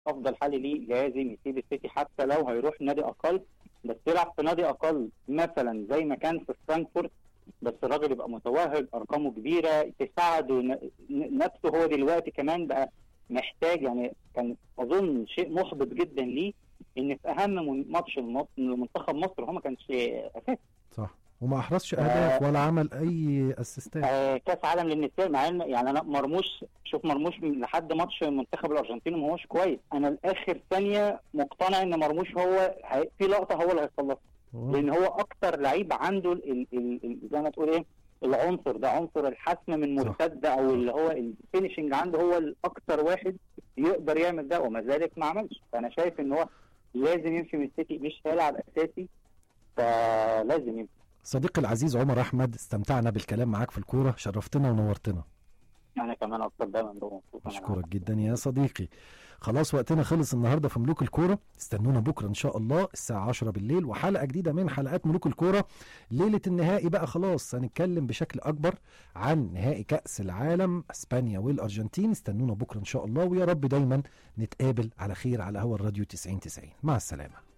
افضل حل ليه لازم يسيب السيتي حتى لو هيروح نادي اقل بس يلعب في نادي اقل مثلا زي ما كان في فرانكفورت بس الراجل يبقى متوهج ارقامه كبيره تساعده ن- ن- نفسه هو دلوقتي كمان بقى محتاج يعني كان اظن شيء محبط جدا ليه ان في اهم من- ماتش المص- لمنتخب مصر هو ما كانش اساسي صح وما احرزش اهداف ولا عمل اي اسيستات آه، كاس عالم للنساء مع ان يعني انا مرموش شوف مرموش من- لحد ماتش منتخب الارجنتين ما هوش كويس انا لاخر ثانيه مقتنع ان مرموش هو هي- في لقطه هو اللي هيخلصها لان هو اكتر لعيب عنده ال- ال- ال- زي ما تقول ايه العنصر ده عنصر الحسم من صح. مرتده او اللي هو الفينشنج عنده هو الاكتر واحد يقدر يعمل ده وما ذلك ما عملش فانا شايف ان هو لازم يمشي من السيتي مش هيلعب اساسي فلازم يمشي صديقي العزيز عمر احمد استمتعنا بالكلام معاك في الكوره شرفتنا ونورتنا انا كمان اكتر دايما ببقى مبسوط أنا معاك. اشكرك جدا يا صديقي خلاص وقتنا خلص النهارده في ملوك الكوره استنونا بكره ان شاء الله الساعه 10 بالليل وحلقه جديده من حلقات ملوك الكوره ليله النهائي بقى خلاص هنتكلم بشكل اكبر عن نهائي كاس العالم اسبانيا والارجنتين استنونا بكره ان شاء الله ويا رب دايما نتقابل على خير على هوا الراديو 90 90 مع السلامه